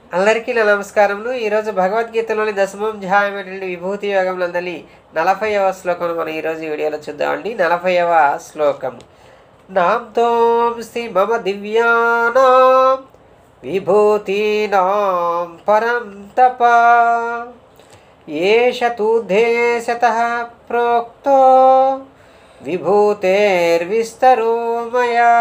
అందరికీ నా నమస్కారములు ఈరోజు భగవద్గీతలోని దశమోధ్యాయమైనటువంటి విభూతి యోగంలో అందరి నలభైవ శ్లోకం మనం ఈరోజు ఈ వీడియోలో చూద్దామండి నలభైవ శ్లోకము నాంతోంసి మమ దివ్యానాం విభూతీనాం పరం తప ఏష తూర్ధేశతః ప్రోక్తో విభూతేర్విస్తరో మయా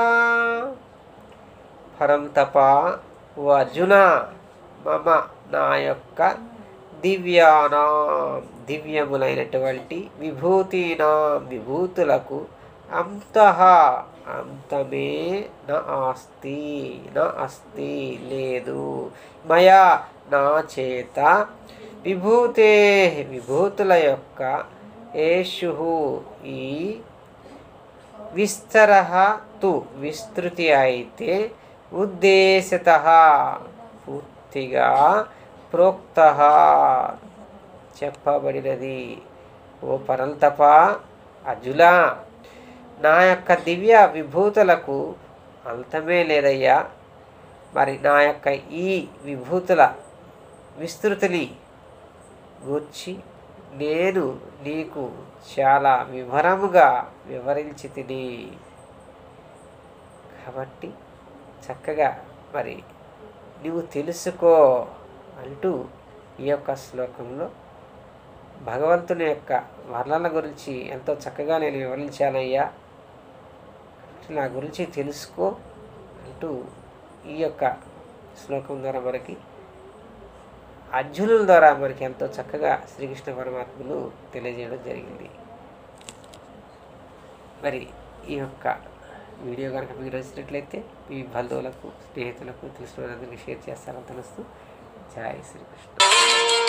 పరం తప ఓ అర్జున మమ నా యొక్క దివ్యానా దివ్యములైనటువంటి విభూతినా విభూతులకు అంతః అంతమే నా ఆస్తి నా అస్తి లేదు మయా నా చేత విభూతే విభూతుల యొక్క ఏషు ఈ విస్తర తు విస్తృతి అయితే ఉద్దేశత పూర్తిగా ప్రోక్త చెప్పబడినది ఓ పరంతప అజుల నా యొక్క దివ్య విభూతులకు అంతమే లేదయ్యా మరి నా యొక్క ఈ విభూతుల విస్తృతిని గూర్చి నేను నీకు చాలా వివరముగా వివరించి తిని కాబట్టి చక్కగా మరి నువ్వు తెలుసుకో అంటూ ఈ యొక్క శ్లోకంలో భగవంతుని యొక్క వర్ణన గురించి ఎంతో చక్కగా నేను వివరించానయ్యా నా గురించి తెలుసుకో అంటూ ఈ యొక్క శ్లోకం ద్వారా మనకి అర్జునుల ద్వారా మనకి ఎంతో చక్కగా శ్రీకృష్ణ పరమాత్మను తెలియజేయడం జరిగింది మరి ఈ యొక్క వీడియో కనుక మీకు నచ్చినట్లయితే మీ బంధువులకు స్నేహితులకు తెలిసిన వాళ్ళందరికీ షేర్ చేస్తారని తెలుస్తూ జై శ్రీకృష్ణ